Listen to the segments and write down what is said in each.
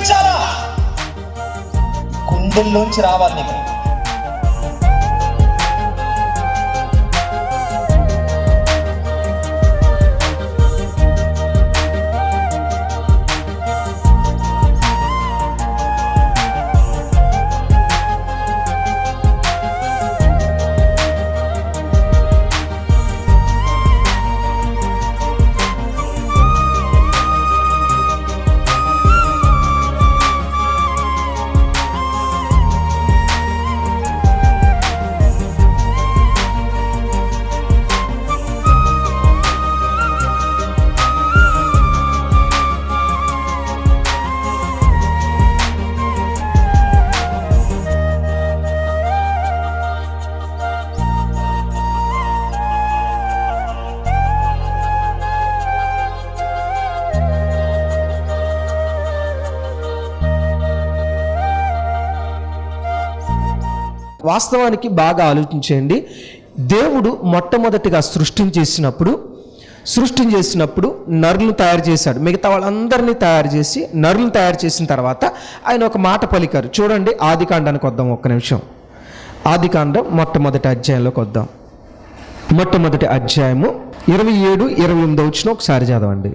విస్తరించాలా గుండెల్లోంచి రావాలి నీకు వాస్తవానికి బాగా ఆలోచించండి దేవుడు మొట్టమొదటిగా సృష్టించేసినప్పుడు సృష్టి చేసినప్పుడు నరులను తయారు చేశాడు మిగతా వాళ్ళందరినీ తయారు చేసి నరులను తయారు చేసిన తర్వాత ఆయన ఒక మాట పలికారు చూడండి ఆది కాండానికి వద్దాం ఒక్క నిమిషం ఆది కాండం మొట్టమొదటి అధ్యాయంలోకి వద్దాం మొట్టమొదటి అధ్యాయము ఇరవై ఏడు ఇరవై ఎనిమిది వచ్చిన ఒకసారి చదవండి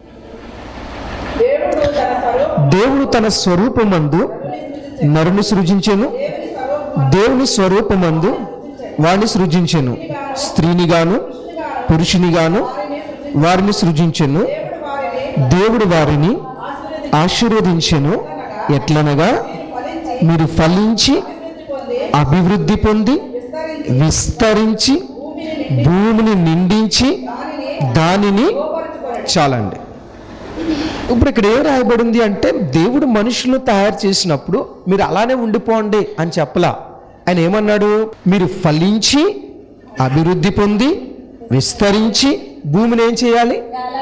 దేవుడు తన స్వరూపమందు నరుని సృజించెను దేవుని స్వరూపమందు వాడిని సృజించెను స్త్రీనిగాను పురుషునిగాను వారిని సృజించెను దేవుడు వారిని ఆశీర్వదించెను ఎట్లనగా మీరు ఫలించి అభివృద్ధి పొంది విస్తరించి భూమిని నిండించి దానిని చాలండి ఇప్పుడు ఇక్కడ ఏం రాయబడింది అంటే దేవుడు మనుషులను తయారు చేసినప్పుడు మీరు అలానే ఉండిపోండి అని చెప్పలా ఆయన ఏమన్నాడు మీరు ఫలించి అభివృద్ధి పొంది విస్తరించి భూమిని ఏం చేయాలి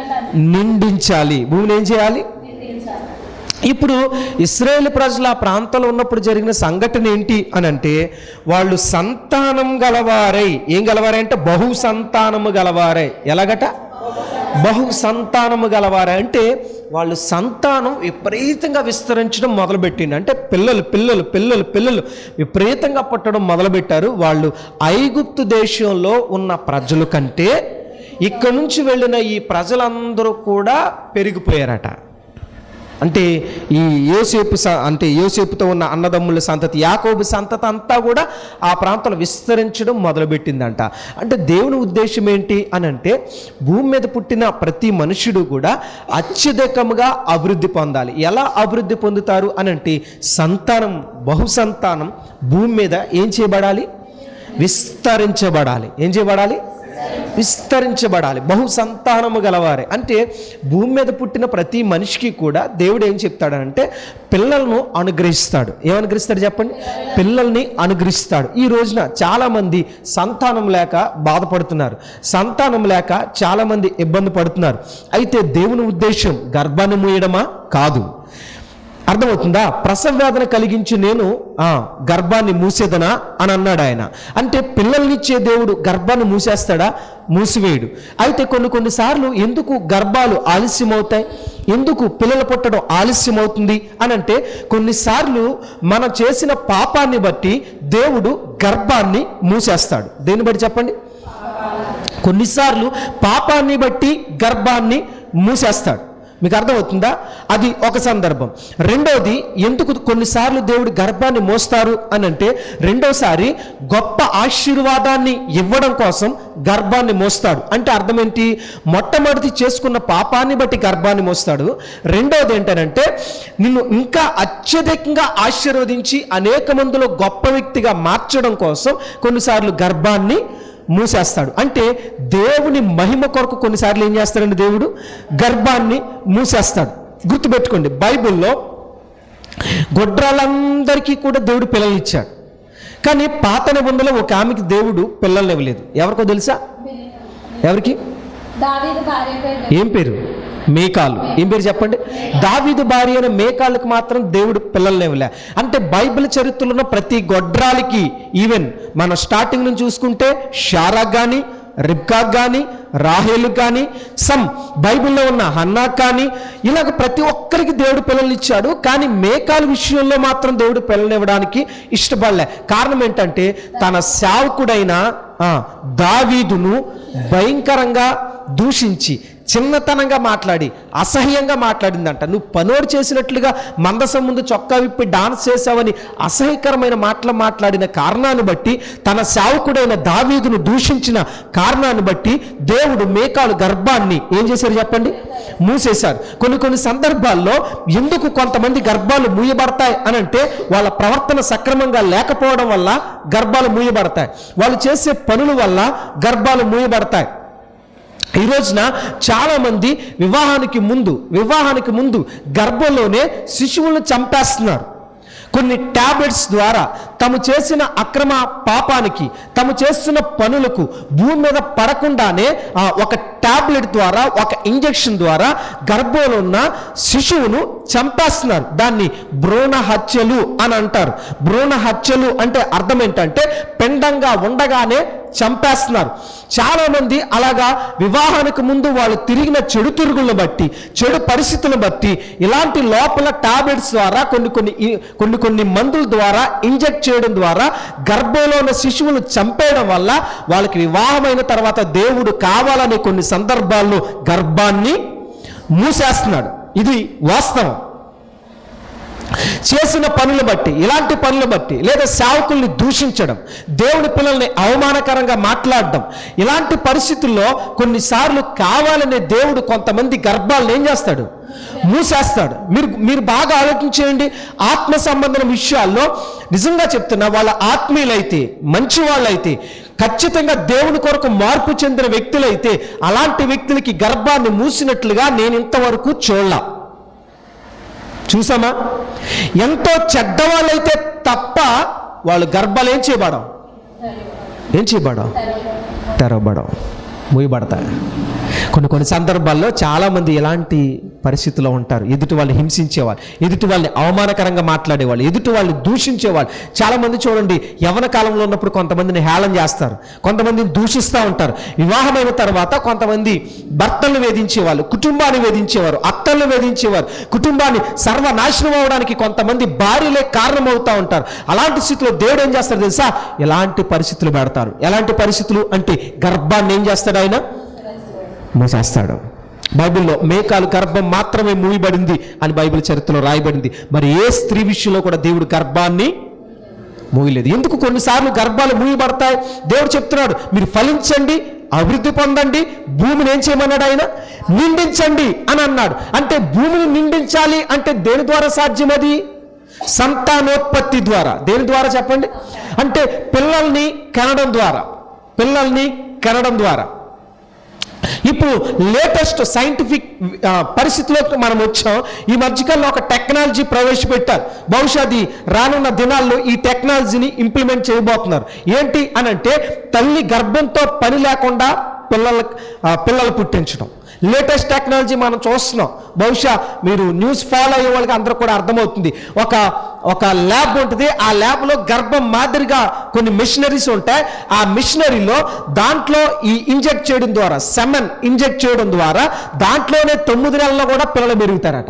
నిండించాలి భూమిని ఏం చేయాలి ఇప్పుడు ఇస్రాయేల్ ప్రజలు ఆ ప్రాంతంలో ఉన్నప్పుడు జరిగిన సంఘటన ఏంటి అని అంటే వాళ్ళు సంతానం గలవారై ఏం గలవారై అంటే బహు సంతానము గలవారై ఎలాగట బహు సంతానము గలవారై అంటే వాళ్ళు సంతానం విపరీతంగా విస్తరించడం మొదలుపెట్టింది అంటే పిల్లలు పిల్లలు పిల్లలు పిల్లలు విపరీతంగా పుట్టడం మొదలుపెట్టారు వాళ్ళు ఐగుప్తు దేశంలో ఉన్న ప్రజల కంటే ఇక్కడ నుంచి వెళ్ళిన ఈ ప్రజలందరూ కూడా పెరిగిపోయారట అంటే ఈ యోసేపు స అంటే యోసేపుతో ఉన్న అన్నదమ్ముల సంతతి యాకోబు సంతతి అంతా కూడా ఆ ప్రాంతంలో విస్తరించడం మొదలుపెట్టిందంట అంటే దేవుని ఉద్దేశం ఏంటి అని అంటే భూమి మీద పుట్టిన ప్రతి మనుషుడు కూడా అత్యధికముగా అభివృద్ధి పొందాలి ఎలా అభివృద్ధి పొందుతారు అని అంటే సంతానం బహుసంతానం భూమి మీద ఏం చేయబడాలి విస్తరించబడాలి ఏం చేయబడాలి విస్తరించబడాలి బహు సంతానము గలవారే అంటే భూమి మీద పుట్టిన ప్రతి మనిషికి కూడా దేవుడు ఏం చెప్తాడంటే పిల్లలను అనుగ్రహిస్తాడు ఏమనుగ్రహిస్తాడు చెప్పండి పిల్లల్ని అనుగ్రహిస్తాడు ఈ రోజున చాలామంది సంతానం లేక బాధపడుతున్నారు సంతానం లేక చాలామంది ఇబ్బంది పడుతున్నారు అయితే దేవుని ఉద్దేశం గర్భాన్ని మూయడమా కాదు అర్థమవుతుందా ప్రసవ వేదన కలిగించి నేను ఆ, గర్భాన్ని మూసేదనా అని అన్నాడు ఆయన అంటే పిల్లల్నిచ్చే దేవుడు గర్భాన్ని మూసేస్తాడా మూసివేయడు అయితే కొన్ని కొన్నిసార్లు ఎందుకు గర్భాలు ఆలస్యమవుతాయి ఎందుకు పిల్లలు పుట్టడం ఆలస్యమవుతుంది అని అంటే కొన్నిసార్లు మనం చేసిన పాపాన్ని బట్టి దేవుడు గర్భాన్ని మూసేస్తాడు దేన్ని బట్టి చెప్పండి కొన్నిసార్లు పాపాన్ని బట్టి గర్భాన్ని మూసేస్తాడు మీకు అర్థమవుతుందా అది ఒక సందర్భం రెండోది ఎందుకు కొన్నిసార్లు దేవుడు గర్భాన్ని మోస్తారు అని అంటే రెండోసారి గొప్ప ఆశీర్వాదాన్ని ఇవ్వడం కోసం గర్భాన్ని మోస్తాడు అంటే అర్థం ఏంటి మొట్టమొదటి చేసుకున్న పాపాన్ని బట్టి గర్భాన్ని మోస్తాడు రెండోది ఏంటంటే నిన్ను ఇంకా అత్యధికంగా ఆశీర్వదించి అనేక మందిలో గొప్ప వ్యక్తిగా మార్చడం కోసం కొన్నిసార్లు గర్భాన్ని మూసేస్తాడు అంటే దేవుని మహిమ కొరకు కొన్నిసార్లు ఏం చేస్తాడండి దేవుడు గర్భాన్ని మూసేస్తాడు గుర్తుపెట్టుకోండి బైబిల్లో గొడ్రాలందరికీ కూడా దేవుడు పిల్లల్ని ఇచ్చాడు కానీ పాత నిబంధనలో ఒక ఆమెకి దేవుడు పిల్లల్ని ఇవ్వలేదు ఎవరికో తెలుసా ఎవరికి దావీదు భార్య పేరు ఏం పేరు మేకాలు ఏం పేరు చెప్పండి దావీదు భార్య అయిన మేకాలకు మాత్రం దేవుడు పిల్లల్ని ఇవ్వలే అంటే బైబిల్ చరిత్రలో ఉన్న ప్రతి గొడ్రాలికి ఈవెన్ మనం స్టార్టింగ్ నుంచి చూసుకుంటే షారా కానీ రిబ్కా కానీ రాహేలు కానీ సమ్ బైబిల్లో ఉన్న హన్నా కానీ ఇలాగ ప్రతి ఒక్కరికి దేవుడు పిల్లల్ని ఇచ్చాడు కానీ మేకాల విషయంలో మాత్రం దేవుడు పిల్లనివ్వడానికి ఇష్టపడలే కారణం ఏంటంటే తన సేవకుడైన ఆ, దావీదును భయంకరంగా దూషించి చిన్నతనంగా మాట్లాడి అసహ్యంగా మాట్లాడిందంట నువ్వు పనోడు చేసినట్లుగా మందసం ముందు చొక్కా విప్పి డాన్స్ చేసావని అసహ్యకరమైన మాటలు మాట్లాడిన కారణాన్ని బట్టి తన సేవకుడైన దావీదును దూషించిన కారణాన్ని బట్టి దేవుడు మేకాలు గర్భాన్ని ఏం చేశారు చెప్పండి మూసేశారు కొన్ని కొన్ని సందర్భాల్లో ఎందుకు కొంతమంది గర్భాలు మూయబడతాయి అని అంటే వాళ్ళ ప్రవర్తన సక్రమంగా లేకపోవడం వల్ల గర్భాలు మూయబడతాయి వాళ్ళు చేసే పనుల వల్ల గర్భాలు మూయబడతాయి ఈ రోజున చాలామంది వివాహానికి ముందు వివాహానికి ముందు గర్భంలోనే శిశువులను చంపేస్తున్నారు కొన్ని టాబ్లెట్స్ ద్వారా తాము చేసిన అక్రమ పాపానికి తాము చేస్తున్న పనులకు భూమి మీద పడకుండానే ఆ, ఒక టాబ్లెట్ ద్వారా ఒక ఇంజెక్షన్ ద్వారా గర్భంలో ఉన్న శిశువును చంపేస్తున్నారు దాన్ని భ్రూణ హత్యలు అని అంటారు భ్రూణ హత్యలు అంటే అర్థం ఏంటంటే పెండంగా ఉండగానే చంపేస్తున్నారు చాలా మంది అలాగా వివాహానికి ముందు వాళ్ళు తిరిగిన చెడు తిరుగులను బట్టి చెడు పరిస్థితులను బట్టి ఇలాంటి లోపల టాబ్లెట్స్ ద్వారా కొన్ని కొన్ని ఈ- కొన్ని కొన్ని మందుల ద్వారా ఇంజెక్ట్ చేయడం ద్వారా గర్భంలో ఉన్న శిశువులు చంపేయడం వల్ల వాళ్ళకి వివాహమైన తర్వాత దేవుడు కావాలనే కొన్ని సందర్భాల్లో గర్భాన్ని మూసేస్తున్నాడు ఇది వాస్తవం చేసిన పనులు బట్టి ఇలాంటి పనులు బట్టి లేదా సేవకుల్ని దూషించడం దేవుని పిల్లల్ని అవమానకరంగా మాట్లాడడం ఇలాంటి పరిస్థితుల్లో కొన్నిసార్లు కావాలనే దేవుడు కొంతమంది గర్భాలను ఏం చేస్తాడు మూసేస్తాడు మీరు మీరు బాగా ఆలోచించేయండి ఆత్మ సంబంధం విషయాల్లో నిజంగా చెప్తున్నా వాళ్ళ ఆత్మీయులైతే మంచి వాళ్ళైతే ఖచ్చితంగా దేవుని కొరకు మార్పు చెందిన వ్యక్తులైతే అలాంటి వ్యక్తులకి గర్భాన్ని మూసినట్లుగా నేను ఇంతవరకు చూడలా చూసామా ఎంతో చెడ్డవాళ్ళైతే తప్ప వాళ్ళు గర్భాలు ఏం చేయబడం ఏం చేయబడం తెరవబడం మూయబడతాయి కొన్ని కొన్ని సందర్భాల్లో చాలామంది ఎలాంటి పరిస్థితుల్లో ఉంటారు ఎదుటి వాళ్ళని హింసించేవాళ్ళు ఎదుటి వాళ్ళని అవమానకరంగా మాట్లాడేవాళ్ళు ఎదుటి వాళ్ళని దూషించేవాళ్ళు చాలామంది చూడండి యవన కాలంలో ఉన్నప్పుడు కొంతమందిని హేళన చేస్తారు కొంతమందిని దూషిస్తూ ఉంటారు వివాహమైన తర్వాత కొంతమంది భర్తలను వేధించేవాళ్ళు కుటుంబాన్ని వేధించేవారు అత్తలను వేధించేవారు కుటుంబాన్ని సర్వనాశనం అవడానికి కొంతమంది భార్యలే కారణమవుతూ ఉంటారు అలాంటి స్థితిలో దేవుడు ఏం చేస్తారు తెలుసా ఎలాంటి పరిస్థితులు పెడతారు ఎలాంటి పరిస్థితులు అంటే గర్భాన్ని ఏం చేస్తాడు ఆయన మూసేస్తాడు బైబిల్లో మేకాలు గర్భం మాత్రమే మూయబడింది అని బైబిల్ చరిత్రలో రాయబడింది మరి ఏ స్త్రీ విషయంలో కూడా దేవుడు గర్భాన్ని మూయలేదు ఎందుకు కొన్నిసార్లు గర్భాలు మూయబడతాయి దేవుడు చెప్తున్నాడు మీరు ఫలించండి అభివృద్ధి పొందండి భూమిని ఏం చేయమన్నాడు ఆయన నిండించండి అని అన్నాడు అంటే భూమిని నిండించాలి అంటే దేని ద్వారా సాధ్యం అది సంతానోత్పత్తి ద్వారా దేని ద్వారా చెప్పండి అంటే పిల్లల్ని కనడం ద్వారా పిల్లల్ని కనడం ద్వారా ఇప్పుడు లేటెస్ట్ సైంటిఫిక్ ఆ, పరిస్థితిలోకి మనం వచ్చాం ఈ మధ్యకాలంలో ఒక టెక్నాలజీ ప్రవేశపెట్టారు బహుశా అది రానున్న దినాల్లో ఈ టెక్నాలజీని ఇంప్లిమెంట్ చేయబోతున్నారు ఏంటి అని అంటే తల్లి గర్భంతో పని లేకుండా పిల్లల ఆ, పిల్లలు పుట్టించడం లేటెస్ట్ టెక్నాలజీ మనం చూస్తున్నాం బహుశా మీరు న్యూస్ ఫాలో అయ్యే వాళ్ళకి అందరూ కూడా అర్థమవుతుంది ఒక ఒక ల్యాబ్ ఉంటుంది ఆ ల్యాబ్లో గర్భం మాదిరిగా కొన్ని మిషనరీస్ ఉంటాయి ఆ మిషనరీలో దాంట్లో ఈ ఇంజెక్ట్ చేయడం ద్వారా సెమన్ ఇంజెక్ట్ చేయడం ద్వారా దాంట్లోనే తొమ్మిది నెలల్లో కూడా పిల్లలు పెరుగుతారట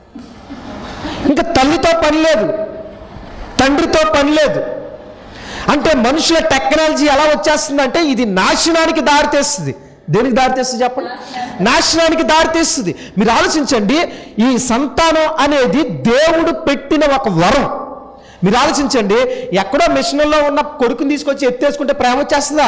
ఇంకా తల్లితో పని లేదు తండ్రితో పని లేదు అంటే మనుషుల టెక్నాలజీ ఎలా వచ్చేస్తుందంటే ఇది నాశనానికి దారితీస్తుంది దేనికి దారితీస్తుంది చెప్పండి నాశనానికి దారితీస్తుంది మీరు ఆలోచించండి ఈ సంతానం అనేది దేవుడు పెట్టిన ఒక వరం మీరు ఆలోచించండి ఎక్కడో మిషన్లో ఉన్న కొడుకుని తీసుకొచ్చి ఎత్తేసుకుంటే ప్రేమ వచ్చేస్తుందా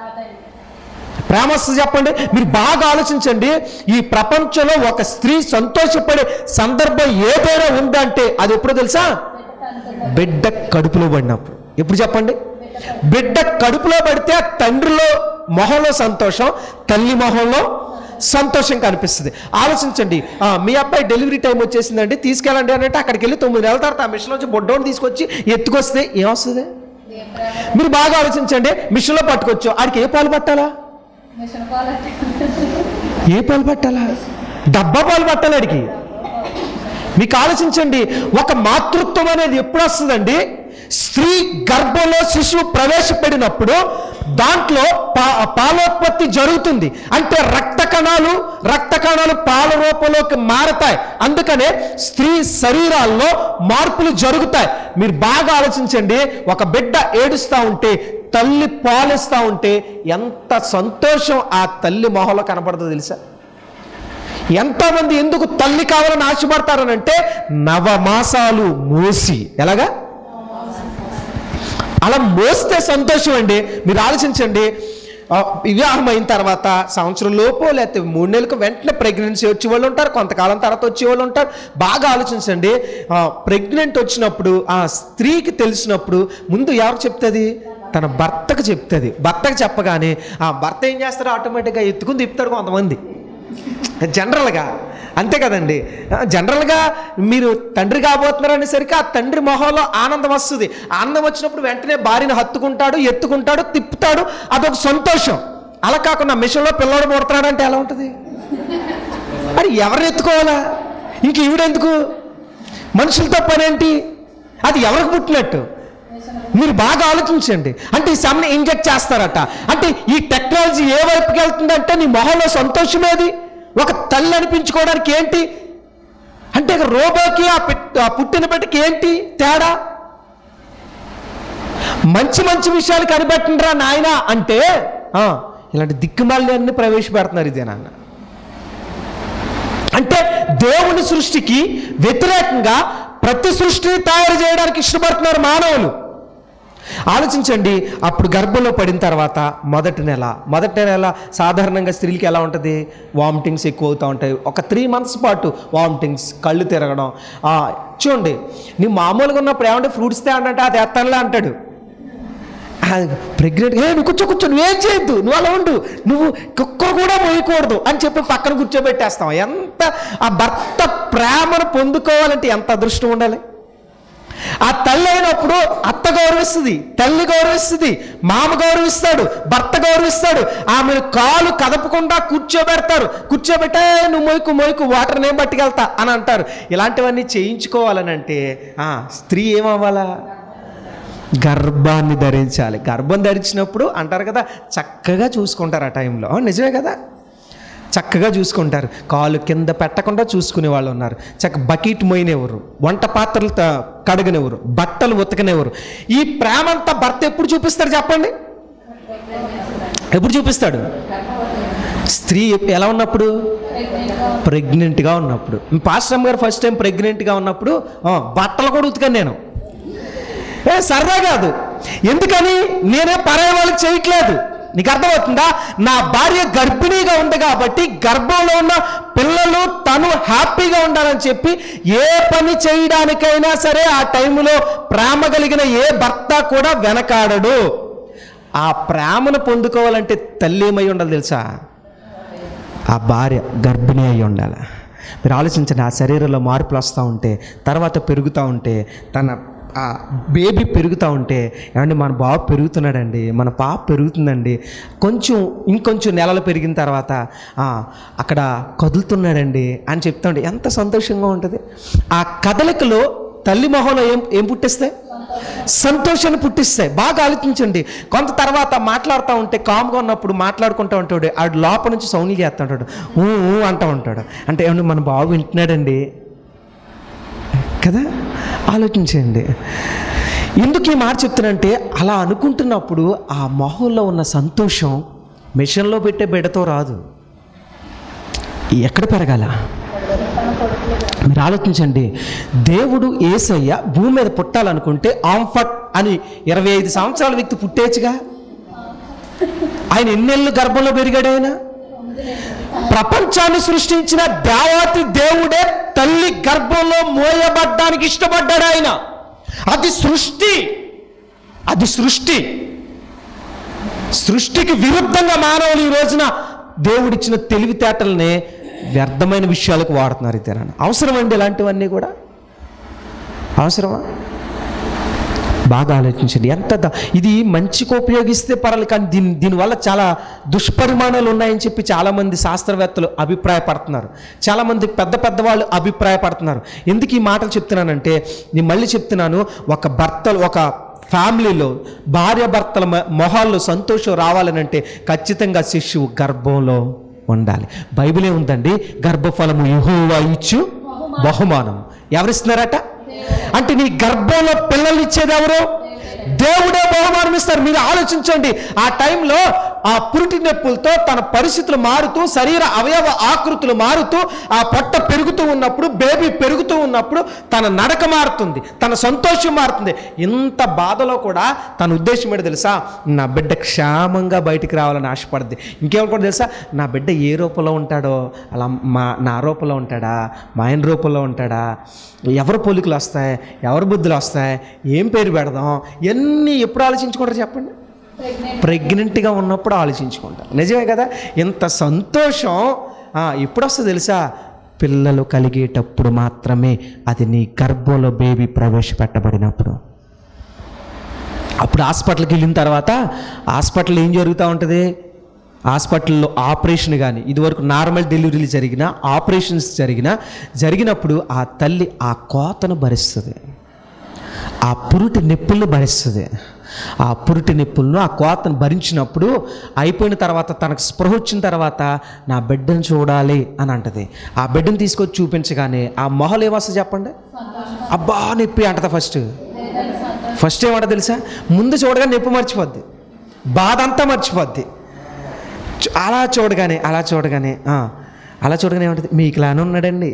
ప్రేమ వస్తుంది చెప్పండి మీరు బాగా ఆలోచించండి ఈ ప్రపంచంలో ఒక స్త్రీ సంతోషపడే సందర్భం ఏదైనా ఉందంటే అది ఎప్పుడో తెలుసా బిడ్డ కడుపులో పడినప్పుడు ఎప్పుడు చెప్పండి బిడ్డ కడుపులో పడితే ఆ తండ్రిలో మొహంలో సంతోషం తల్లి మొహంలో సంతోషం కనిపిస్తుంది ఆలోచించండి ఆ, మీ అబ్బాయి డెలివరీ టైం వచ్చేసిందండి తీసుకెళ్ళండి అని అంటే అక్కడికి వెళ్ళి తొమ్మిది నెలల తర్వాత ఆ మిషన్ నుంచి బొడ్డోని తీసుకొచ్చి ఎత్తుకొస్తే ఏమొస్తుంది మీరు బాగా ఆలోచించండి మిషన్లో పట్టుకోవచ్చు ఆడికి ఏ పాలు పట్టాలా మిషన్ క్వాలిటీ ఏ పాలు పట్టాలా డబ్బా పాలు పట్టాలి ఆడికి మీకు ఆలోచించండి ఒక మాతృత్వం అనేది ఎప్పుడు వస్తుందండి స్త్రీ గర్భంలో శిశువు ప్రవేశపెడినప్పుడు దాంట్లో పా పాలోత్పత్తి జరుగుతుంది అంటే రక్త కణాలు రక్త కణాలు పాల రూపంలోకి మారతాయి అందుకనే స్త్రీ శరీరాల్లో మార్పులు జరుగుతాయి మీరు బాగా ఆలోచించండి ఒక బిడ్డ ఏడుస్తూ ఉంటే తల్లి పాలిస్తూ ఉంటే ఎంత సంతోషం ఆ తల్లి మొహంలో కనపడుతుందో తెలుసా ఎంతోమంది ఎందుకు తల్లి కావాలని ఆశపడతారనంటే నవమాసాలు మోసి ఎలాగా అలా మోస్తే సంతోషం అండి మీరు ఆలోచించండి ఆ, వివాహం అయిన తర్వాత సంవత్సరం లోపు లేకపోతే మూడు నెలలకు వెంటనే ప్రెగ్నెన్సీ వచ్చే వాళ్ళు ఉంటారు కొంతకాలం తర్వాత వచ్చే వాళ్ళు ఉంటారు బాగా ఆలోచించండి ప్రెగ్నెంట్ వచ్చినప్పుడు ఆ స్త్రీకి తెలిసినప్పుడు ముందు ఎవరు చెప్తుంది తన భర్తకు చెప్తుంది భర్తకు చెప్పగానే ఆ భర్త ఏం చేస్తారో ఆటోమేటిక్గా ఎత్తుకుని తిప్పుతాడు కొంతమంది జనరల్గా అంతే కదండి జనరల్గా మీరు తండ్రి కాబోతున్నారు అనేసరికి ఆ తండ్రి మొహంలో ఆనందం వస్తుంది ఆనందం వచ్చినప్పుడు వెంటనే భార్యను హత్తుకుంటాడు ఎత్తుకుంటాడు తిప్పుతాడు అదొక సంతోషం అలా కాకుండా మిషన్లో పిల్లోడు పుడతాడు అంటే ఎలా ఉంటుంది మరి ఎవరిని ఎత్తుకోవాలా ఇంక ఈవిడెందుకు మనుషులతో పనేంటి అది ఎవరికి పుట్టినట్టు మీరు బాగా ఆలోచించండి అంటే ఈ సెమ్ని ఇంజెక్ట్ చేస్తారట అంటే ఈ టెక్నాలజీ ఏ వైపుకి వెళ్తుందంటే నీ మొహంలో సంతోషమేది ఒక తల్లి అనిపించుకోవడానికి ఏంటి అంటే ఇక రోబోకి ఆ పిట్- ఆ పుట్టిన బిడ్డకి ఏంటి తేడా మంచి మంచి విషయాలు కనిపెట్టండిరా నాయన అంటే ఆ, ఇలాంటి దిక్కుమాలి అన్ని ప్రవేశపెడుతున్నారు ఇదే నాన్న అంటే దేవుని సృష్టికి వ్యతిరేకంగా ప్రతి సృష్టిని తయారు చేయడానికి ఇష్టపడుతున్నారు మానవులు ఆలోచించండి అప్పుడు గర్భంలో పడిన తర్వాత మొదటి నెల మొదటి నెల సాధారణంగా స్త్రీలకి ఎలా ఉంటుంది వామిటింగ్స్ ఎక్కువ అవుతూ ఉంటాయి ఒక త్రీ మంత్స్ పాటు వామిటింగ్స్ కళ్ళు తిరగడం ఆ, చూడండి నీ మామూలుగా ఉన్నప్పుడు ఏమంటే ఫ్రూట్స్ తే అంటే అది ఎత్తానులే అంటాడు ప్రెగ్నెంట్ ఏ నువ్వు కూర్చో కూర్చో నువ్వేం చేయొద్దు నువ్వు అలా ఉండు నువ్వు కుక్కరు కూడా మోయకూడదు అని చెప్పి పక్కన కూర్చోబెట్టేస్తాం ఎంత ఆ భర్త ప్రేమను పొందుకోవాలంటే ఎంత అదృష్టం ఉండాలి ఆ తల్లి అయినప్పుడు అత్త గౌరవిస్తుంది తల్లి గౌరవిస్తుంది మామ గౌరవిస్తాడు భర్త గౌరవిస్తాడు ఆమెను కాలు కదపకుండా కూర్చోబెడతారు కూర్చోబెట్టే నువ్వు మొయ్కు మొయ్కు వాటర్ నేను పట్టుకెళ్తా అని అంటారు ఇలాంటివన్నీ చేయించుకోవాలని అంటే ఆ, స్త్రీ ఏమవ్వాలా గర్భాన్ని ధరించాలి గర్భం ధరించినప్పుడు అంటారు కదా చక్కగా చూసుకుంటారు ఆ టైంలో ఆ, నిజమే కదా చక్కగా చూసుకుంటారు కాలు కింద పెట్టకుండా చూసుకునే వాళ్ళు ఉన్నారు చక్క బకెట్ మోయినెవరు వంట పాత్రలు త- కడగనివ్వరు బట్టలు ఉతకనివ్వరు ఈ ప్రేమంతా భర్త ఎప్పుడు చూపిస్తాడు చెప్పండి ఎప్పుడు చూపిస్తాడు స్త్రీ ఎలా ఉన్నప్పుడు ప్రెగ్నెంట్గా ఉన్నప్పుడు పాస్టమ్ గారు ఫస్ట్ టైం ప్రెగ్నెంట్గా ఉన్నప్పుడు ఆ, బట్టలు కూడా ఉతికాను నేను ఏ సరదా కాదు ఎందుకని నేనే పరాయి వాళ్ళకి చేయట్లేదు నీకు అర్థమవుతుందా నా భార్య గర్భిణీగా ఉంది కాబట్టి గర్భంలో ఉన్న పిల్లలు తను హ్యాపీగా ఉండాలని చెప్పి ఏ పని చేయడానికైనా సరే ఆ టైంలో ప్రేమ కలిగిన ఏ భర్త కూడా వెనకాడడు ఆ ప్రేమను పొందుకోవాలంటే తల్లి ఏమై ఉండాలి తెలుసా ఆ భార్య గర్భిణీ అయి ఉండాలి మీరు ఆలోచించండి ఆ శరీరంలో మార్పులు వస్తూ ఉంటే తర్వాత పెరుగుతూ ఉంటే తన ఆ బేబీ పెరుగుతూ ఉంటే ఏమండి మన బాబు పెరుగుతున్నాడండి మన పాప పెరుగుతుందండి కొంచెం ఇంకొంచెం నెలలు పెరిగిన తర్వాత ఆ, అక్కడ కదులుతున్నాడండి అని చెప్తా ఉంటే ఎంత సంతోషంగా ఉంటుంది ఆ కదలికలో తల్లి మొహంలో ఏం ఏం పుట్టిస్తాయి సంతోషాన్ని పుట్టిస్తాయి బాగా ఆలోచించండి కొంత తర్వాత మాట్లాడుతూ ఉంటే కామ్గా ఉన్నప్పుడు మాట్లాడుకుంటూ ఉంటాడు ఆడు లోపల నుంచి సౌండ్లు చేస్తూ ఉంటాడు ఊ ఊ అంటూ ఉంటాడు అంటే ఏమన్నా మన బాబు వింటున్నాడండి కదా ఆలోచించండి ఎందుకు ఈ మాట చెప్తానంటే అలా అనుకుంటున్నప్పుడు ఆ మొహంలో ఉన్న సంతోషం మిషన్లో పెట్టే బిడ్డతో రాదు ఎక్కడ పెరగాల మీరు ఆలోచించండి దేవుడు ఏసయ్య భూమి మీద పుట్టాలనుకుంటే ఆంఫట్ అని ఇరవై ఐదు సంవత్సరాల వ్యక్తి పుట్టేచ్చుగా ఆయన ఎన్నెళ్ళు గర్భంలో పెరిగాడు ఆయన ప్రపంచాన్ని సృష్టించిన దేవాతి దేవుడే తల్లి గర్భంలో మోయబడ్డానికి ఇష్టపడ్డాడు ఆయన అది సృష్టి అది సృష్టి సృష్టికి విరుద్ధంగా మానవులు ఈ రోజున దేవుడిచ్చిన తెలివితేటల్ని వ్యర్థమైన విషయాలకు వాడుతున్నారు ఇతేనా అవసరమండి ఇలాంటివన్నీ కూడా అవసరమా బాగా ఆలోచించండి ఎంత ద- ఇది మంచికి ఉపయోగిస్తే పర్వాలేదు కానీ దీని దీనివల్ల చాలా దుష్పరిమాణాలు ఉన్నాయని చెప్పి చాలామంది శాస్త్రవేత్తలు అభిప్రాయపడుతున్నారు చాలామంది పెద్ద పెద్ద వాళ్ళు అభిప్రాయపడుతున్నారు ఎందుకు ఈ మాటలు చెప్తున్నానంటే నేను మళ్ళీ చెప్తున్నాను ఒక భర్త ఒక ఫ్యామిలీలో భార్యాభర్తల మ- మొహాల్లో సంతోషం రావాలనంటే ఖచ్చితంగా శిశువు గర్భంలో ఉండాలి బైబిలే ఉందండి గర్భఫలము యెహోవా ఇచ్చు బహుమానం ఎవరిస్తున్నారట అంటే నీ గర్భంలో పిల్లలు ఇచ్చేది ఎవరు దేవుడే బహుమానం ఇస్తారు మీరు ఆలోచించండి ఆ టైంలో ఆ పురిటి నొప్పులతో తన పరిస్థితులు మారుతూ శరీర అవయవ ఆకృతులు మారుతూ ఆ పొట్ట పెరుగుతూ ఉన్నప్పుడు బేబీ పెరుగుతూ ఉన్నప్పుడు తన నడక మారుతుంది తన సంతోషం మారుతుంది ఇంత బాధలో కూడా తన ఉద్దేశం ఏంటో తెలుసా నా బిడ్డ క్షేమంగా బయటికి రావాలని ఆశపడుద్ది ఇంకేమనుకోండి తెలుసా నా బిడ్డ ఏ రూపంలో ఉంటాడో అలా మా నా రూపంలో ఉంటాడా మా ఆయన రూపంలో ఉంటాడా ఎవరి పోలికలు వస్తాయి ఎవరి బుద్ధులు వస్తాయి ఏం పేరు పెడదాం ఎన్ని ఎప్పుడు ఆలోచించుకుంటారు చెప్పండి ప్రెగ్నెంట్గా ఉన్నప్పుడు ఆలోచించుకుంటారు నిజమే కదా ఇంత సంతోషం ఆ, ఎప్పుడు వస్తుంది తెలుసా పిల్లలు కలిగేటప్పుడు మాత్రమే అది నీ గర్భంలో బేబీ ప్రవేశపెట్టబడినప్పుడు అప్పుడు హాస్పిటల్కి వెళ్ళిన తర్వాత హాస్పిటల్ ఏం జరుగుతూ ఉంటుంది హాస్పిటల్లో ఆపరేషన్ కానీ ఇదివరకు నార్మల్ డెలివరీలు జరిగిన ఆపరేషన్స్ జరిగిన జరిగినప్పుడు ఆ తల్లి ఆ కోతను భరిస్తుంది ఆ పురుటి నొప్పులను భరిస్తుంది ఆ పురుటి నొప్పులను ఆ కోతను భరించినప్పుడు అయిపోయిన తర్వాత తనకు స్పృహ వచ్చిన తర్వాత నా బిడ్డను చూడాలి అని అంటది ఆ బిడ్డను తీసుకొచ్చి చూపించగానే ఆ మొహలు ఏమొస్తుంది చెప్పండి అబ్బా నొప్పి అంటది ఫస్ట్ ఫస్ట్ ఏమంట తెలుసా ముందు చూడగా నొప్పి మర్చిపోద్ది బాధ అంతా మర్చిపోద్ది చు- అలా చూడగానే అలా చూడగానే ఆ, అలా చూడగానే ఏమంటది మీకు ఇలానే ఉన్నాడండి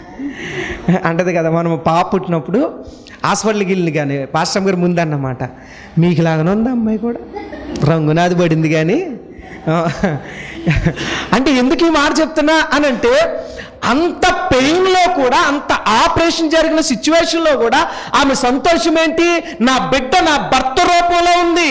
అంటది కదా మనం పాప పుట్టినప్పుడు హాస్పిటల్కి వెళ్ళి కానీ పాస్టమ్ గారు ముందన్నమాట మీకు ఇలాగనే ఉంది అమ్మాయి కూడా రంగునాది పడింది కానీ ఆ, అంటే ఎందుకు ఈ మాట చెప్తున్నా అని అంటే అంత పెయిన్లో కూడా అంత ఆపరేషన్ జరిగిన సిచ్యువేషన్లో కూడా ఆమె సంతోషం ఏంటి నా బిడ్డ నా భర్త రూపంలో ఉంది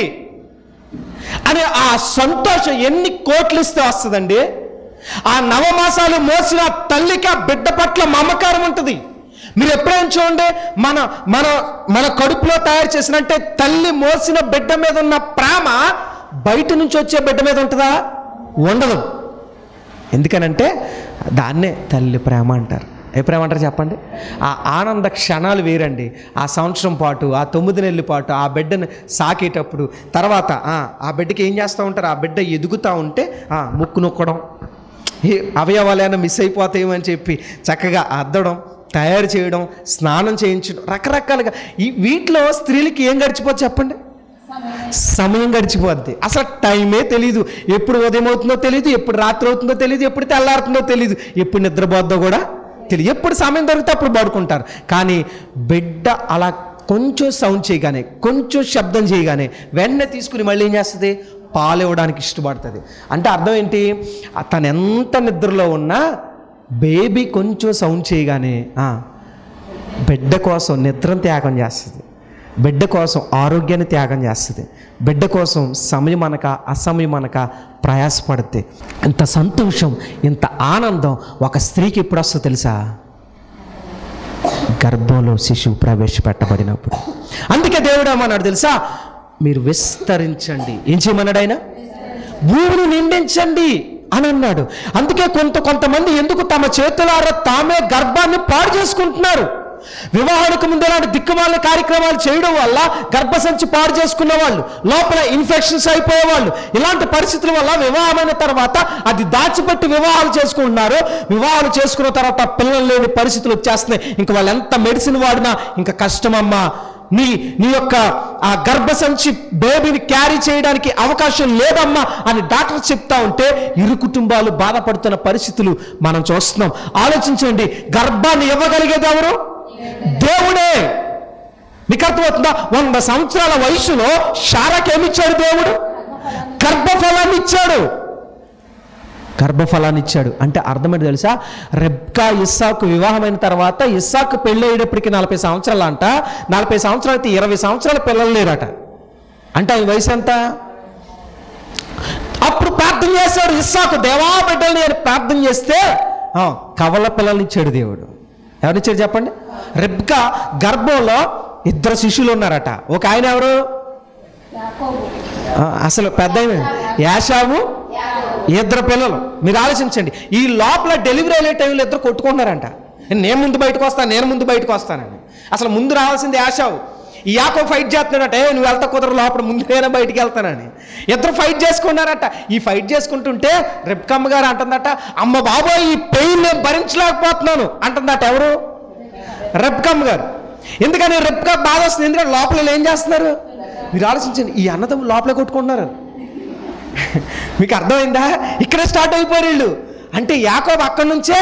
అని ఆ సంతోషం ఎన్ని కోట్లు ఇస్తే వస్తుందండి ఆ నవమాసాలు మోసిన తల్లికి ఆ బిడ్డ పట్ల మమకారం ఉంటుంది మీరు ఎప్పుడైనా చూడండి మన మన మన కడుపులో తయారు చేసిన అంటే తల్లి మోసిన బిడ్డ మీద ఉన్న ప్రేమ బయట నుంచి వచ్చే బిడ్డ మీద ఉంటుందా ఉండదు ఎందుకనంటే దాన్నే తల్లి ప్రేమ అంటారు ఏ ప్రేమ అంటారు చెప్పండి ఆ ఆనంద క్షణాలు వేరండి ఆ సంవత్సరం పాటు ఆ తొమ్మిది నెలల పాటు ఆ బిడ్డను సాకేటప్పుడు తర్వాత ఆ, ఆ బిడ్డకి ఏం చేస్తూ ఉంటారు ఆ బిడ్డ ఎదుగుతూ ఉంటే ఆ, ముక్కు నొక్కడం ఏ అవయవాలు ఏమైనా మిస్ అయిపోతాయేమని చెప్పి చక్కగా అద్దడం తయారు చేయడం స్నానం చేయించడం రకరకాలుగా ఈ వీటిలో స్త్రీలకి ఏం గడిచిపోతుంది చెప్పండి సమయం గడిచిపోద్ది అసలు టైమే తెలియదు ఎప్పుడు ఉదయం అవుతుందో తెలియదు ఎప్పుడు రాత్రి అవుతుందో తెలియదు ఎప్పుడు తెల్లారుతుందో తెలియదు ఎప్పుడు నిద్రపోద్దో కూడా తెలియదు ఎప్పుడు సమయం దొరికితే అప్పుడు పడుకుంటారు కానీ బిడ్డ అలా కొంచెం సౌండ్ చేయగానే కొంచెం శబ్దం చేయగానే వెంటనే తీసుకుని మళ్ళీ ఏం చేస్తుంది పాలు ఇవ్వడానికి ఇష్టపడుతుంది అంటే అర్థం ఏంటి ఆ తను ఎంత నిద్రలో ఉన్నా బేబీ కొంచెం సౌండ్ చేయగానే ఆ, బిడ్డ కోసం నిద్రను త్యాగం చేస్తుంది బిడ్డ కోసం ఆరోగ్యాన్ని త్యాగం చేస్తుంది బిడ్డ కోసం సమయం అనక అసమయం అనక ప్రయాసపడితే ఇంత సంతోషం ఇంత ఆనందం ఒక స్త్రీకి ఎప్పుడు వస్తుందో తెలుసా గర్భంలో శిశువు ప్రవేశపెట్టబడినప్పుడు అందుకే దేవుడు ఏమన్నాడు తెలుసా మీరు విస్తరించండి ఏం చేయమన్నాడు ఆయన భూమిని నిండించండి అని అన్నాడు అందుకే కొంత కొంతమంది ఎందుకు తమ చేతులారా తామే గర్భాన్ని పాడు చేసుకుంటున్నారు వివాహానికి ముందు ఇలాంటి దిక్కుమాల కార్యక్రమాలు చేయడం వల్ల గర్భసంచి పాడు చేసుకున్న వాళ్ళు లోపల ఇన్ఫెక్షన్స్ అయిపోయే వాళ్ళు ఇలాంటి పరిస్థితుల వల్ల వివాహమైన తర్వాత అది దాచిపెట్టి వివాహాలు చేసుకుంటున్నారు వివాహాలు చేసుకున్న తర్వాత పిల్లలు లేని పరిస్థితులు వచ్చేస్తున్నాయి ఇంకా వాళ్ళు ఎంత మెడిసిన్ వాడినా ఇంకా కష్టమమ్మా నీ నీ యొక్క ఆ గర్భసంచి బేబీని క్యారీ చేయడానికి అవకాశం లేదమ్మా అని డాక్టర్ చెప్తా ఉంటే ఇరు కుటుంబాలు బాధపడుతున్న పరిస్థితులు మనం చూస్తున్నాం ఆలోచించండి గర్భాన్ని ఇవ్వగలిగేది ఎవరు దేవుడే మీకు అర్థమవుతుందా వంద సంవత్సరాల వయసులో షారాకి ఏమిచ్చాడు దేవుడు గర్భఫలాన్ని ఇచ్చాడు గర్భఫలాన్ని ఇచ్చాడు అంటే అర్థమేంటి తెలుసా రెబ్కా ఇస్సాకు వివాహమైన తర్వాత ఇస్సాకు పెళ్ళి అయ్యేటప్పటికి నలభై సంవత్సరాలు అంట నలభై సంవత్సరాలు అయితే ఇరవై సంవత్సరాల పిల్లలు లేరట అంటే ఆయన వయసు ఎంత అప్పుడు ప్రార్థన చేశాడు ఇస్సాకు దేవా బిడ్డల్ని అని ప్రార్థన చేస్తే ఆ, కవల పిల్లల్ని ఇచ్చాడు దేవుడు ఎవరిచ్చాడు చెప్పండి రెబ్కా గర్భంలో ఇద్దరు శిష్యులు ఉన్నారట ఒక ఆయన ఎవరు యాకోబు ఆ, అసలు పెద్ద ఆయన యాషావు ఇద్దరు పిల్లలు మీరు ఆలోచించండి ఈ లోపల డెలివరీ అయ్యే టైంలో ఇద్దరు కొట్టుకుంటున్నారంట నేను ముందు బయటకు వస్తాను నేను ముందు బయటకు వస్తానని అసలు ముందు రావాల్సింది యాషావు ఈ యాకో ఫైట్ చేస్తున్నాడట ఏ నువ్వు వెళ్తా కుదరదు లోపల ముందు నేనే బయటికి వెళ్తానని ఇద్దరు ఫైట్ చేసుకున్నారట ఈ ఫైట్ చేసుకుంటుంటే రెప్కమ్మ గారు అంటుందట అమ్మ బాబోయ్ ఈ పెయిన్ నేను భరించలేకపోతున్నాను అంటుందట ఎవరు రెప్కమ్మ గారు ఎందుకని రెప్కా బాధ వస్తుంది ఎందుకంటే లోపల వీళ్ళు ఏం చేస్తున్నారు మీరు ఆలోచించండి ఈ అన్నదమ్ములు లోపలే కొట్టుకుంటున్నారు మీకు అర్థమైందా ఇక్కడే స్టార్ట్ అయిపోయారు వీళ్ళు అంటే యాకోబ్ అక్కడి నుంచే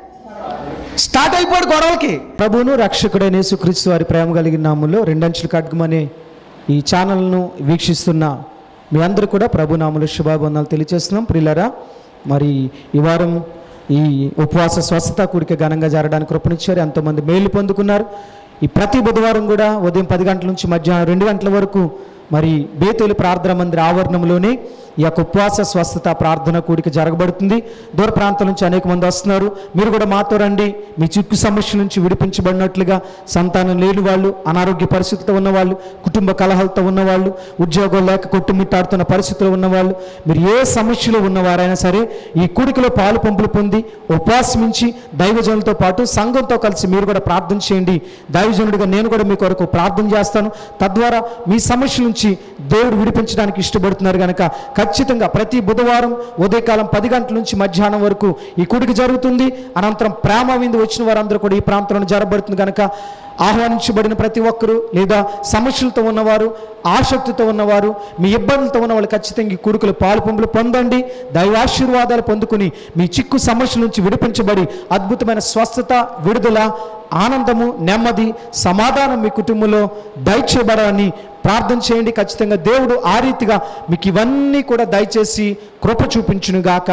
స్టార్ట్ అయిపోయాడు గొడవలకి ప్రభువును రక్షకుడైన యేసుక్రీస్తు వారి ప్రేమ కలిగిన నామంలో రెండంచులు ఖడ్గమనే ఈ ఛానల్ను వీక్షిస్తున్న మీ అందరూ కూడా ప్రభు నామలు శుభాబంధాలు తెలియజేస్తున్నాం ప్రియులరా మరి ఈ వారం ఈ ఉపవాస స్వస్థత కూడిక ఘనంగా జరగడానికి కృపనిచ్చారు ఎంతోమంది మేలు పొందుకున్నారు ఈ ప్రతి బుధవారం కూడా ఉదయం పది గంటల నుంచి మధ్యాహ్నం రెండు గంటల వరకు మరి బేతేలు ప్రార్థన మందిర ఆవరణంలోనే ఈ యొక్క ఉపవాస స్వస్థత ప్రార్థన కూడిక జరగబడుతుంది దూర ప్రాంతం నుంచి అనేక మంది వస్తున్నారు మీరు కూడా మాతో రండి మీ చిక్కు సమస్య నుంచి విడిపించబడినట్లుగా సంతానం లేని వాళ్ళు అనారోగ్య పరిస్థితితో ఉన్నవాళ్ళు కుటుంబ కలహాలతో ఉన్నవాళ్ళు ఉద్యోగం లేక కొట్టుమిట్టాడుతున్న పరిస్థితిలో ఉన్నవాళ్ళు మీరు ఏ సమస్యలో ఉన్నవారైనా సరే ఈ కూడికలో పాలు పంపులు పొంది ఉపవాసమించి దైవజనులతో పాటు సంఘంతో కలిసి మీరు కూడా ప్రార్థన చేయండి దైవజనుడిగా నేను కూడా మీ కొరకు ప్రార్థన చేస్తాను తద్వారా మీ సమస్య నుంచి దేవుడు విడిపించడానికి ఇష్టపడుతున్నారు కనుక ఖచ్చితంగా ప్రతి బుధవారం ఉదయకాలం పది గంటల నుంచి మధ్యాహ్నం వరకు ఈ కూడిక జరుగుతుంది అనంతరం ప్రేమ విందు వచ్చిన వారందరూ కూడా ఈ ప్రాంతంలో జరగబడుతుంది కనుక ఆహ్వానించబడిన ప్రతి ఒక్కరూ లేదా సమస్యలతో ఉన్నవారు ఆసక్తితో ఉన్నవారు మీ ఇబ్బందులతో ఉన్న వాళ్ళు ఖచ్చితంగా ఈ కూడుకులు పాలు పొంపులు పొందండి దైవాశీర్వాదాలు పొందుకుని మీ చిక్కు సమస్యల నుంచి విడిపించబడి అద్భుతమైన స్వస్థత విడుదల ఆనందము నెమ్మది సమాధానం మీ కుటుంబంలో దయచేయబడాలని ప్రార్థన చేయండి ఖచ్చితంగా దేవుడు ఆ రీతిగా మీకు ఇవన్నీ కూడా దయచేసి కృప చూపించునుగాక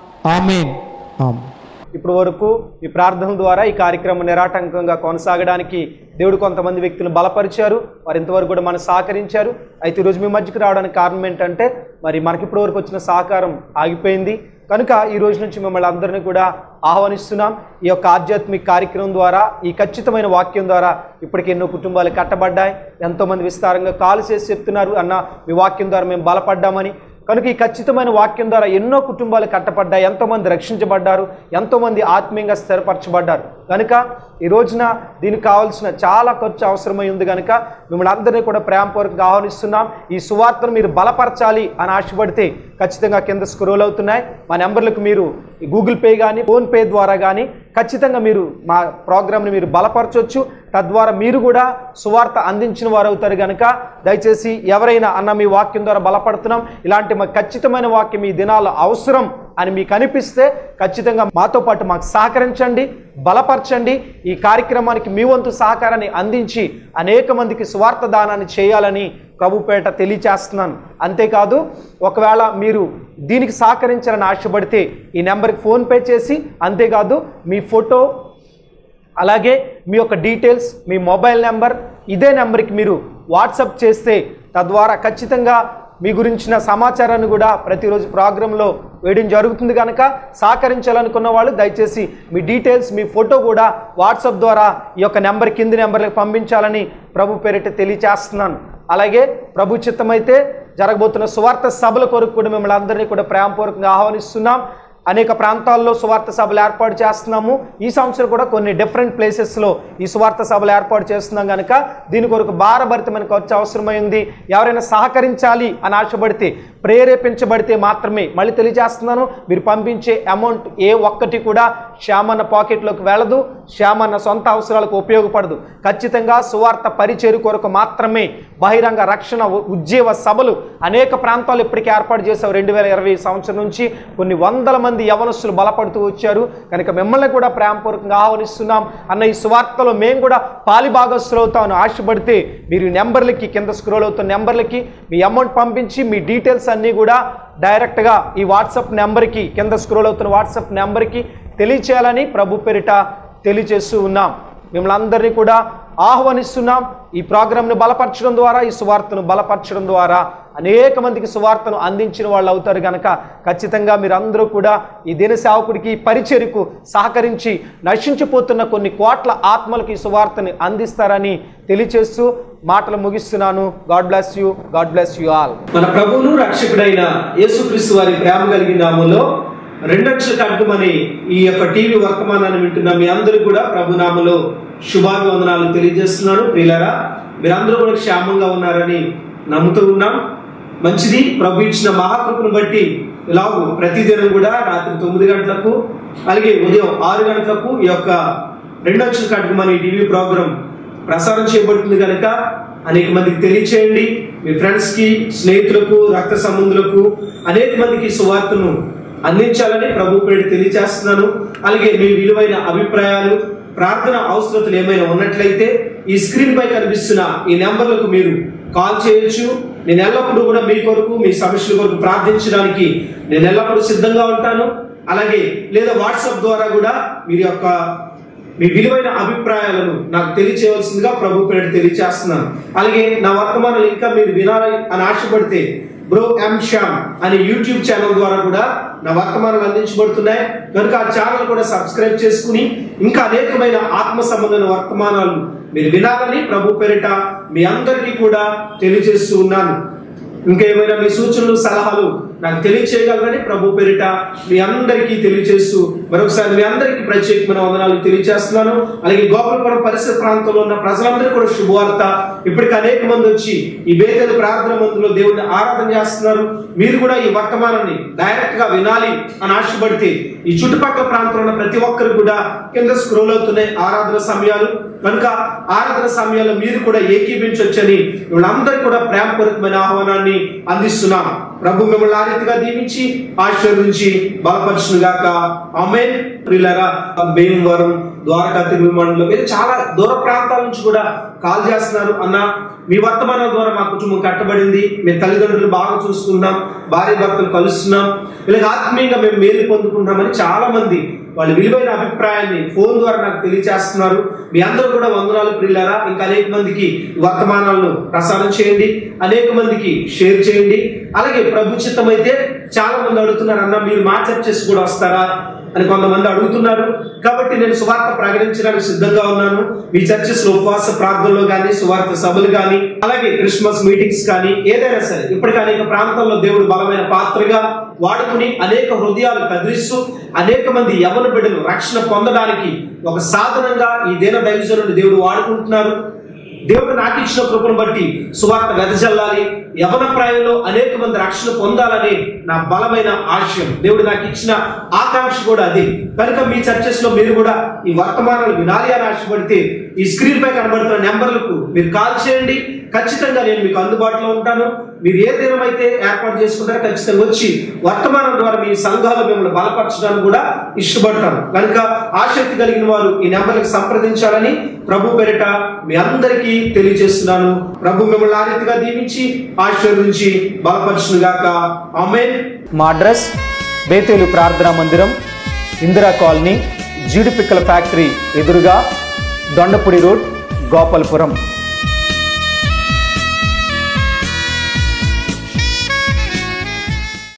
ఆమెన్ ఆమెన్ ఇప్పటి వరకు ఈ ప్రార్థనల ద్వారా ఈ కార్యక్రమం నిరాటంకంగా కొనసాగడానికి దేవుడు కొంతమంది వ్యక్తులను బలపరిచారు వారు ఇంతవరకు కూడా మనం సహకరించారు అయితే ఈరోజు మీ మధ్యకి రావడానికి కారణం ఏంటంటే మరి మనకి ఇప్పటి వరకు వచ్చిన సహకారం ఆగిపోయింది కనుక ఈ రోజు నుంచి మిమ్మల్ని అందరినీ కూడా ఆహ్వానిస్తున్నాం ఈ యొక్క ఆధ్యాత్మిక కార్యక్రమం ద్వారా ఈ ఖచ్చితమైన వాక్యం ద్వారా ఇప్పటికి ఎన్నో కుటుంబాలు కట్టబడ్డాయి ఎంతోమంది విస్తారంగా కాల్ చేసి చెప్తున్నారు అన్న మీ వాక్యం ద్వారా మేము బలపడ్డామని కనుక ఈ ఖచ్చితమైన వాక్యం ద్వారా ఎన్నో కుటుంబాలు కట్టబడ్డాయి ఎంతోమంది రక్షించబడ్డారు ఎంతోమంది ఆత్మీయంగా స్థిరపరచబడ్డారు కనుక ఈ రోజున దీనికి కావాల్సిన చాలా ఖర్చు అవసరమై ఉంది కనుక మిమ్మల్ని అందరినీ కూడా ప్రేమపూర్వకంగా ఆహ్వానిస్తున్నాం ఈ సువార్తను మీరు బలపరచాలి అని ఆశపడితే ఖచ్చితంగా కింద స్క్రోల్ అవుతున్నాయి మా నెంబర్లకు మీరు ఈ గూగుల్ పే కానీ ఫోన్పే ద్వారా కానీ ఖచ్చితంగా మీరు మా ప్రోగ్రామ్ని మీరు బలపరచవచ్చు తద్వారా మీరు కూడా సువార్త అందించిన వారు అవుతారు కనుక దయచేసి ఎవరైనా అన్న మీ వాక్యం ద్వారా బలపడుతున్నాం ఇలాంటి మా ఖచ్చితమైన వాక్యం ఈ దినాల్లో అవసరం అని మీకు అనిపిస్తే ఖచ్చితంగా మాతో పాటు మాకు సహకరించండి బలపరచండి ఈ కార్యక్రమానికి మీ వంతు సహకారాన్ని అందించి అనేక మందికి స్వార్థ దానాన్ని చేయాలని ప్రభుపేట తెలియచేస్తున్నాను అంతేకాదు ఒకవేళ మీరు దీనికి సహకరించాలని ఆశపడితే ఈ నెంబర్కి ఫోన్పే చేసి అంతేకాదు మీ ఫోటో అలాగే మీ యొక్క డీటెయిల్స్ మీ మొబైల్ నెంబర్ ఇదే నెంబర్కి మీరు వాట్సప్ చేస్తే తద్వారా ఖచ్చితంగా మీ గురించిన సమాచారాన్ని కూడా ప్రతిరోజు ప్రోగ్రాంలో వేయడం జరుగుతుంది కనుక సహకరించాలనుకున్న వాళ్ళు దయచేసి మీ డీటెయిల్స్ మీ ఫోటో కూడా వాట్సాప్ ద్వారా ఈ యొక్క నెంబర్ కింది నెంబర్లకు పంపించాలని ప్రభు పేరిట తెలియచేస్తున్నాను అలాగే ప్రభు చిత్తమైతే జరగబోతున్న సువార్త సభల కొరకు కూడా మిమ్మల్ని అందరినీ కూడా ప్రేమపూర్వకంగా ఆహ్వానిస్తున్నాం అనేక ప్రాంతాల్లో సువార్త సభలు ఏర్పాటు చేస్తున్నాము ఈ సంవత్సరం కూడా కొన్ని డిఫరెంట్ ప్లేసెస్లో ఈ సువార్త సభలు ఏర్పాటు చేస్తున్నాం కనుక దీని కొరకు భారభరితమైన ఖర్చు అవసరమైంది ఎవరైనా సహకరించాలి అని ఆశపడితే ప్రేరేపించబడితే మాత్రమే మళ్ళీ తెలియజేస్తున్నాను మీరు పంపించే అమౌంట్ ఏ ఒక్కటి కూడా శ్యామన్న పాకెట్లోకి వెళ్ళదు శ్యామన్న సొంత అవసరాలకు ఉపయోగపడదు ఖచ్చితంగా సువార్త పరిచేరు కొరకు మాత్రమే బహిరంగ రక్షణ ఉ- ఉద్యోగ సభలు అనేక ప్రాంతాలు ఇప్పటికే ఏర్పాటు చేశారు రెండు వేల ఇరవై సంవత్సరం నుంచి కొన్ని వందల మంది యవనస్తులు బలపడుతూ వచ్చారు కనుక మిమ్మల్ని కూడా ప్రేమపూర్వకంగా ఆహ్వానిస్తున్నాం అన్న ఈ సువార్తలో మేము కూడా పాలిభాగస్తులు అవుతామని ఆశపడితే మీరు ఈ నెంబర్లకి కింద స్క్రోల్ అవుతున్న నెంబర్లకి మీ అమౌంట్ పంపించి మీ డీటెయిల్స్ అన్నీ కూడా డైరెక్ట్గా ఈ వాట్సాప్ నెంబర్కి కింద స్క్రోల్ అవుతున్న వాట్సాప్ నెంబర్కి తెలియచేయాలని ప్రభు పేరిట తెలియజేస్తూ ఉన్నాం మిమ్మల్ని అందరినీ కూడా ఆహ్వానిస్తున్నాం ఈ ప్రోగ్రాంను బలపరచడం ద్వారా ఈ సువార్తను బలపరచడం ద్వారా అనేక మందికి సువార్తను అందించిన వాళ్ళు అవుతారు కనుక ఖచ్చితంగా మీరు అందరూ కూడా ఈ దిన సేవకుడికి ఈ పరిచర్యకు సహకరించి నశించిపోతున్న కొన్ని కోట్ల ఆత్మలకు ఈ సువార్తని అందిస్తారని తెలియచేస్తూ మాటలు ముగిస్తున్నాను God bless you God bless you all మన ప్రభువును రక్షకుడైన యేసుక్రీస్తు వారి ప్రేమ కలిగిన నామంలో రెండక్ష కట్టుమని ఈ యొక్క టీవీ వర్తమానాన్ని వింటున్న మీ అందరూ కూడా ప్రభునామలో శుభాభివందనాలు తెలియజేస్తున్నాను ప్రియులరా మీరందరూ కూడా క్షేమంగా ఉన్నారని నమ్ముతూ ఉన్నాం మంచిది ప్రభు ఇచ్చిన మహాకృపను బట్టి ఇలాగూ ప్రతిదినం కూడా రాత్రి తొమ్మిది గంటలకు అలాగే ఉదయం ఆరు గంటలకు ఈ యొక్క రెండొచ్చిన కట్టుమని టీవీ ప్రోగ్రాం ప్రసారం చేయబడుతుంది కనుక అనేక మందికి తెలియచేయండి మీ ఫ్రెండ్స్ కి స్నేహితులకు రక్త సంబంధులకు అనేక మందికి సువార్తను అందించాలని ప్రభు పేరు తెలియజేస్తున్నాను అలాగే మీ విలువైన అభిప్రాయాలు ప్రార్థన అవసరతలు ఏమైనా ఉన్నట్లయితే ఈ స్క్రీన్ పై కనిపిస్తున్న ఈ నెంబర్లకు మీరు కాల్ చేయొచ్చు నేను ఎల్లప్పుడూ కూడా మీ కొరకు మీ సమస్యల కొరకు ప్రార్థించడానికి నేను ఎల్లప్పుడూ సిద్ధంగా ఉంటాను అలాగే లేదా వాట్సాప్ ద్వారా కూడా మీరు యొక్క మీ విలువైన అభిప్రాయాలను నాకు తెలియచేయవలసిందిగా ప్రభు పేరు తెలియచేస్తున్నాను అలాగే నా వర్తమానాలు ఇంకా మీరు వినాలి అని ఆశపడితే బ్రో ఎం శ్యామ్ అనే యూట్యూబ్ ఛానల్ ద్వారా కూడా నా వర్తమానాలు అందించబడుతున్నాయి కనుక ఆ ఛానల్ కూడా సబ్స్క్రైబ్ చేసుకుని ఇంకా అనేకమైన ఆత్మ సంబంధమైన వర్తమానాలు మీరు వినాలని ప్రభు పేరిట మీ అందరికీ కూడా తెలియజేస్తూ ఉన్నాను ఇంకా ఏమైనా మీ సూచనలు సలహాలు నాకు తెలియచేయగలరని ప్రభు పేరిట మీ అందరికీ తెలియజేస్తూ మరొకసారి మీ అందరికీ ప్రత్యేకమైన వందనాలు తెలియజేస్తున్నాను అలాగే గోపాలపురం పరిసర ప్రాంతంలో ఉన్న ప్రజలందరికీ కూడా శుభవార్త ఇప్పటికి అనేక మంది వచ్చి ఈ బేతలు ప్రార్థన మందులో దేవుడిని ఆరాధన చేస్తున్నారు మీరు కూడా ఈ వర్తమానాన్ని డైరెక్ట్ గా వినాలి అని ఆశపడితే ఈ చుట్టుపక్కల ప్రాంతంలో ఉన్న ప్రతి ఒక్కరు కూడా కింద స్క్రోల్ అవుతున్నాయి ఆరాధన సమయాలు కనుక ఆరాధన సమయాల్లో మీరు కూడా ఏకీభించవచ్చని వీళ్ళందరికీ కూడా ప్రేమపూర్వకమైన ఆహ్వానాన్ని అందిస్తున్నాం ప్రభు మిమ్మల్ని ఆ రీతిగా దీవించి ఆశీర్వదించి బలపరచును గాక ఆమె ప్రియులరా భీమవరం ద్వారకా తిరుమల మండలం మీరు చాలా దూర ప్రాంతాల నుంచి కూడా కాల్ చేస్తున్నారు అన్న మీ వర్తమానాల ద్వారా మా కుటుంబం కట్టబడింది మీ తల్లిదండ్రులు బాగా చూసుకుంటాం భార్య భర్తలు కలుస్తున్నాం ఇలాగ ఆత్మీయంగా మేము మేలు పొందుకుంటామని చాలా మంది వాళ్ళ విలువైన అభిప్రాయాన్ని ఫోన్ ద్వారా నాకు తెలియజేస్తున్నారు మీ అందరూ కూడా వందనాలు ప్రియులారా ఇంకా అనేక మందికి ఈ వర్తమానాలను ప్రసారం చేయండి అనేక మందికి షేర్ చేయండి అలాగే ప్రభు చిత్తం అయితే చాలా మంది అడుగుతున్నారు అన్న మీరు మా చర్చెస్ కూడా వస్తారా అని కొంతమంది అడుగుతున్నారు కాబట్టి నేను సువార్త ప్రకటించడానికి సిద్ధంగా ఉన్నాను మీ చర్చెస్ లో ఉపవాస ప్రార్థనలో కానీ సువార్త సభలు కానీ అలాగే క్రిస్మస్ మీటింగ్స్ కానీ ఏదైనా సరే ఇప్పటికీ అనేక ప్రాంతాల్లో దేవుడు బలమైన పాత్రగా వాడుకుని అనేక హృదయాలు కదిలిస్తూ అనేక మంది యవన బిడ్డలు రక్షణ పొందడానికి ఒక సాధనంగా ఈ దీన దైవజనుడు దేవుడు వాడుకుంటున్నారు దేవుడు నాకు ఇచ్చిన కృపను బట్టి సువార్త వెదజల్లాలి యవన ప్రాయంలో అనేక మంది రక్షణ పొందాలని నా బలమైన ఆశయం దేవుడు నాకు ఇచ్చిన ఆకాంక్ష కూడా అది కనుక మీ చర్చెస్ లో మీరు కూడా ఈ వర్తమానాలు వినాలి అని ఆశపడితే ఈ స్క్రీన్ పై కనబడుతున్న నెంబర్లకు మీరు కాల్ చేయండి ఖచ్చితంగా నేను మీకు అందుబాటులో ఉంటాను మీరు ఏ దినమైతే ఏర్పాటు చేసుకుంటారో ఖచ్చితంగా వచ్చి వర్తమానం ద్వారా మీ సంఘాలు మిమ్మల్ని బలపరచడానికి కూడా ఇష్టపడతాను కనుక ఆసక్తి కలిగిన వారు ఈ నెంబర్కి సంప్రదించాలని ప్రభు పేరిట మీ అందరికీ తెలియజేస్తున్నాను ప్రభు మిమ్మల్ని ఆ రీతిగా దీవించి ఆశీర్వదించి బలపరచును గాక ఆమెన్ మా అడ్రస్ బేతేలు ప్రార్థనా మందిరం ఇందిరా కాలనీ జీడిపిక్కల ఫ్యాక్టరీ ఎదురుగా దొండపూడి రోడ్ గోపాలపురం